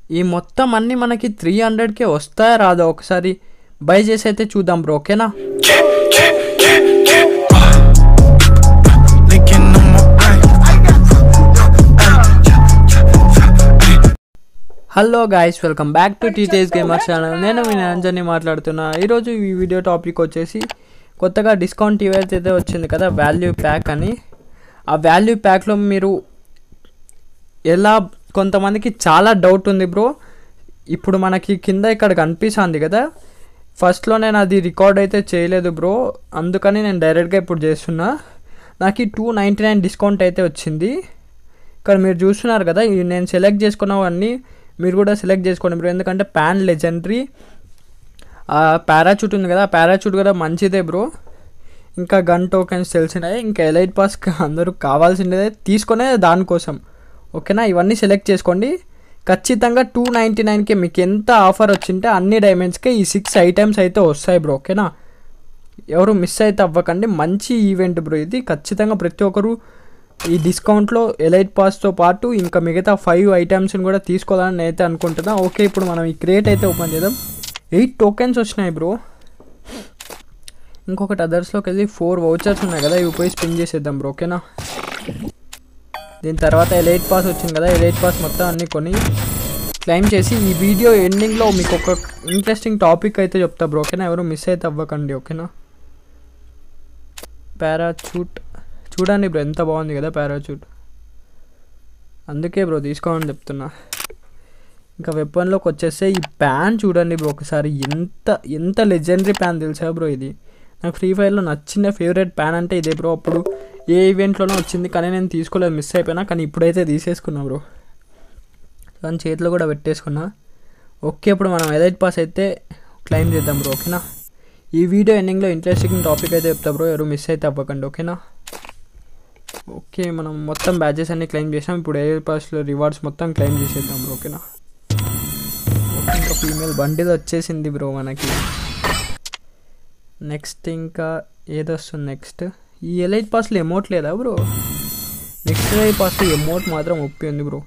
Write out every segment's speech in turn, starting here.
ఈ మొత్తం అన్నీ మనకి త్రీ హండ్రెడ్కే వస్తాయా రాదా ఒకసారి బై చేసి అయితే చూద్దాం బ్రో ఓకేనా Licking on my back. Hello guys welcome back to టీటేస్ గేమర్ ఛానల్ నేను మీ నిరంజన్ని మాట్లాడుతున్నా ఈరోజు ఈ వీడియో టాపిక్ వచ్చేసి కొత్తగా డిస్కౌంట్ ఈవెంట్ అయితే వచ్చింది కదా వాల్యూ ప్యాక్ అని ఆ వాల్యూ ప్యాక్లో మీరు ఎలా కొంతమందికి చాలా డౌట్ ఉంది బ్రో ఇప్పుడు మనకి కింద ఇక్కడ కనిపిస్తుంది కదా ఫస్ట్లో నేను అది రికార్డ్ అయితే చేయలేదు బ్రో అందుకని నేను డైరెక్ట్గా ఇప్పుడు చేస్తున్నా నాకు ఈ టూ నైంటీ నైన్ డిస్కౌంట్ అయితే వచ్చింది ఇక్కడ మీరు చూస్తున్నారు కదా ఇవి నేను సెలెక్ట్ చేసుకున్నవన్నీ మీరు కూడా సెలెక్ట్ చేసుకోండి బ్రో ఎందుకంటే ప్యాన్ లెజెండరీ పారాచూట్ ఉంది కదా పారాచూట్ కూడా మంచిదే బ్రో ఇంకా గన్ టోకెన్స్ తెలిసినాయి ఇంకా ఎలైట్ పాస్ అందరూ కావాల్సిందే తీసుకునే దానికోసం ఓకేనా ఇవన్నీ సెలెక్ట్ చేసుకోండి ఖచ్చితంగా టూ నైంటీ నైన్కి మీకు ఎంత ఆఫర్ వచ్చింటే అన్ని డైమండ్స్కి ఈ సిక్స్ ఐటమ్స్ అయితే వస్తాయి బ్రో ఓకేనా ఎవరు మిస్ అయితే అవ్వకండి మంచి ఈవెంట్ బ్రో ఇది ఖచ్చితంగా ప్రతి ఒక్కరు ఈ డిస్కౌంట్లో ఎలైట్ పాస్తో పాటు ఇంకా మిగతా ఫైవ్ ఐటమ్స్ని కూడా తీసుకోవాలని నేనైతే అనుకుంటున్నా ఓకే ఇప్పుడు మనం ఈ క్రియేట్ అయితే ఓపెన్ చేద్దాం ఎయిట్ టోకెన్స్ వచ్చినాయి బ్రో ఇంకొకటి అదర్స్లోకి వెళ్ళి ఫోర్ వౌచర్స్ ఉన్నాయి కదా ఇవి పోయి స్పిన్ చేసేద్దాం బ్రో ఓకేనా దీని తర్వాత ఎలైట్ పాస్ వచ్చింది కదా ఎలైట్ పాస్ మొత్తం అన్నీ కొని క్లైమ్ చేసి ఈ వీడియో ఎండింగ్లో మీకు ఒక ఇంట్రెస్టింగ్ టాపిక్ అయితే చెప్తా బ్రో ఓకేనా ఎవరు మిస్ అయితే అవ్వకండి ఓకేనా పారాచూట్ చూడండి బ్రో ఎంత బాగుంది కదా పారాచూట్ అందుకే బ్రో తీసుకోమని చెప్తున్నా ఇంకా వెపన్లోకి వచ్చేస్తే ఈ ప్యాన్ చూడండి బ్రో ఒకసారి ఎంత ఎంత లెజెండరీ ప్యాన్ తెలుసా బ్రో ఇది నాకు ఫ్రీ ఫైర్లో నచ్చిన ఫేవరెట్ ప్యాన్ అంటే ఇదే బ్రో అప్పుడు ఏ ఈవెంట్లోనో వచ్చింది కానీ నేను తీసుకోలేదు మిస్ అయిపోయినా కానీ ఇప్పుడైతే తీసేసుకున్నా బ్రో దాని చేతిలో కూడా పెట్టేసుకున్నా ఓకే ఇప్పుడు మనం ఎలైట్ పాస్ అయితే క్లైమ్ చేద్దాం బ్రో ఓకేనా ఈ వీడియో ఎండింగ్లో ఇంట్రెస్టింగ్ టాపిక్ అయితే చెప్తా బ్రో ఎవరు మిస్ అయితే అవ్వకండి ఓకేనా ఓకే మనం మొత్తం బ్యాచెస్ అన్ని క్లెయిమ్ చేసాం ఇప్పుడు ఎయిర్ పాస్లో రివార్డ్స్ మొత్తం క్లెయిమ్ చేసేద్దాం బ్రో ఓకేనా ఓకే, ఇంకా ఫీమేల్ బండిల్ వచ్చేసింది బ్రో మనకి నెక్స్ట్ ఇంకా ఏది వస్తుంది నెక్స్ట్ ఈ ఎలైట్ పాస్లో ఎమౌంట్ లేదా బ్రో నెక్స్ట్ ఎలైట్ పాస్లో ఎమౌంట్ మాత్రం ఒప్పి ఉంది బ్రో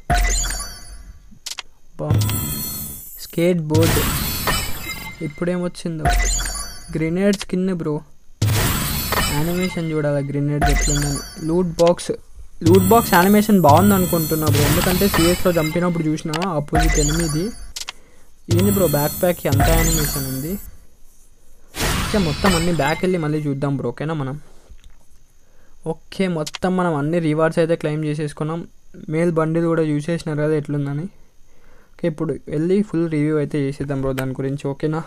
స్కేట్ బోర్డ్ ఇప్పుడేమొచ్చిందో గ్రెనేడ్ స్కిన్ బ్రో యానిమేషన్ చూడాలి గ్రెనేడ్ ఎట్లుందని loot box loot box animation బాగుంది అనుకుంటున్నా బ్రో ఎందుకంటే సిఎస్లో చంపినప్పుడు చూసిన ఆపోజిట్ ఎనిమిది ఏంది బ్రో బ్యాక్ ప్యాక్ ఎంత యానిమేషన్ ఉంది ఓకే మొత్తం అన్ని బ్యాక్ వెళ్ళి మళ్ళీ చూద్దాం బ్రో ఓకేనా మనం ఓకే మొత్తం మనం అన్ని రివార్డ్స్ అయితే క్లెయిమ్ చేసేసుకున్నాం మేల్ బండిల్ కూడా చూసేసినారు కదా ఎట్లుందని ఓకే ఇప్పుడు వెళ్ళి ఫుల్ రివ్యూ అయితే చేసేద్దాం బ్రో దాని గురించి ఓకేనా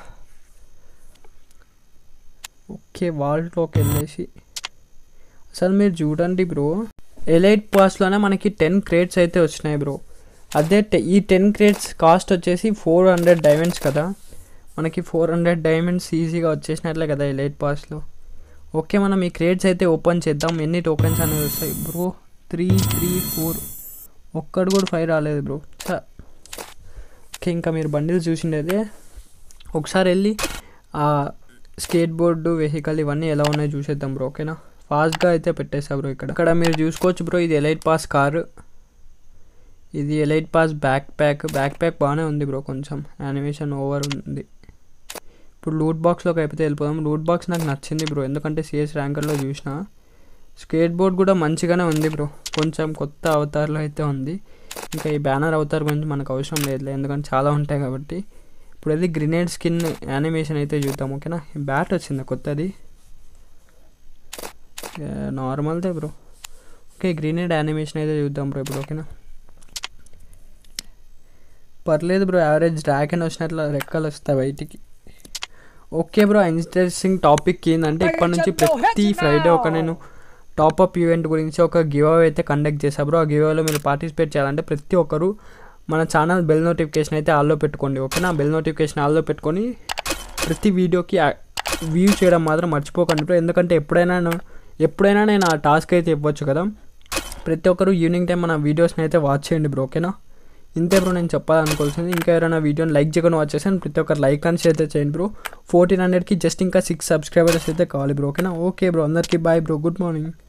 ఓకే వాల్ట్లోకి వెళ్ళేసి అసలు మీరు చూడండి బ్రో ఎలైట్ పాస్లోనే మనకి టెన్ క్రేట్స్ అయితే వచ్చినాయి బ్రో అదే టె- ఈ టెన్ క్రేట్స్ కాస్ట్ వచ్చేసి ఫోర్ హండ్రెడ్ డైమండ్స్ కదా మనకి ఫోర్ హండ్రెడ్ డైమండ్స్ ఈజీగా వచ్చేసినట్లే కదా ఎలైట్ పాస్లో ఓకే మనం ఈ క్రేట్స్ అయితే ఓపెన్ చేద్దాం ఎన్ని టోకెన్స్ అనేవి వస్తాయి బ్రో త్రీ త్రీ ఫోర్ ఒక్కడు కూడా ఫైవ్ రాలేదు బ్రో చ ఓకే ఇంకా మీరు బండిలు చూసిండేదే ఒకసారి వెళ్ళి ఆ స్కేట్ బోర్డు వెహికల్ ఇవన్నీ ఎలా ఉన్నాయో చూసేద్దాం బ్రో ఓకేనా ఫాస్ట్గా అయితే పెట్టేసా బ్రో ఇక్కడ ఇక్కడ మీరు చూసుకోవచ్చు బ్రో ఇది ఎలైట్ పాస్ కారు ఇది elite pass backpack backpack బాగానే ఉంది బ్రో కొంచెం యానిమేషన్ ఓవర్ ఉంది ఇప్పుడు లూట్ బాక్స్లోకి అయిపోతే వెళ్ళిపోదాం లూట్ బాక్స్ నాకు నచ్చింది బ్రో ఎందుకంటే సిఎస్ ర్యాంకర్లో చూసిన స్కేట్ బోర్డ్ కూడా మంచిగానే ఉంది బ్రో కొంచెం కొత్త అవతార్లో అయితే ఉంది ఇంకా ఈ బ్యానర్ అవతార్ గురించి మనకు అవసరం లేదులే ఎందుకంటే చాలా ఉంటాయి కాబట్టి ఇప్పుడు అది గ్రినేడ్ స్కిన్ యానిమేషన్ అయితే చూద్దాం ఓకేనా బ్యాట్ వచ్చింది కొత్తది నార్మల్దే బ్రో ఓకే గ్రినేడ్ యానిమేషన్ అయితే చూద్దాం బ్రో ఇప్పుడు ఓకేనా పర్లేదు బ్రో యావరేజ్ డ్రాగన్ వచ్చినట్లు రెక్కలు వస్తాయి బయటికి ఓకే బ్రో ఇంట్రెస్టింగ్ టాపిక్ ఏంటంటే ఇప్పటి నుంచి ప్రతి ఫ్రైడే ఒక నేను టాప్అప్ ఈవెంట్ గురించి ఒక గివ్ అవే అయితే కండక్ట్ చేశా బ్రో ఆ గివ్ అవేలో మీరు పార్టిసిపేట్ చేయాలంటే ప్రతి ఒక్కరు మన ఛానల్ బెల్ నోటిఫికేషన్ అయితే ఆల్లో పెట్టుకోండి ఓకేనా బెల్ నోటిఫికేషన్ ఆల్లో పెట్టుకొని ప్రతి వీడియోకి వ్యూ చేయడం మాత్రం మర్చిపోకండి బ్రో ఎందుకంటే ఎప్పుడైనా నేను- ఎప్పుడైనా నేను ఆ టాస్క్ అయితే ఇవ్వచ్చు కదా ప్రతి ఒక్కరు ఈవినింగ్ టైం మన వీడియోస్ని అయితే వాచ్ చేయండి బ్రో ఓకేనా ఇంతే బ్రో నేను చెప్పాలనుకోవాల్సింది ఇంకా ఎవరైనా వీడియోని లైక్ చేయకుండా వాచ్ చేసాను ప్రతి ఒక్కరు లైక్ అని అయితే చేయండి బ్రో ఫోర్టీన్ హండ్రెడ్కి జస్ట్ ఇంకా సిక్స్ సబ్స్క్రైబర్స్ అయితే కావాలి బ్రో ఓకేనా ఓకే బ్రో అందరికీ బాయ్ బ్రో గుడ్ మార్నింగ్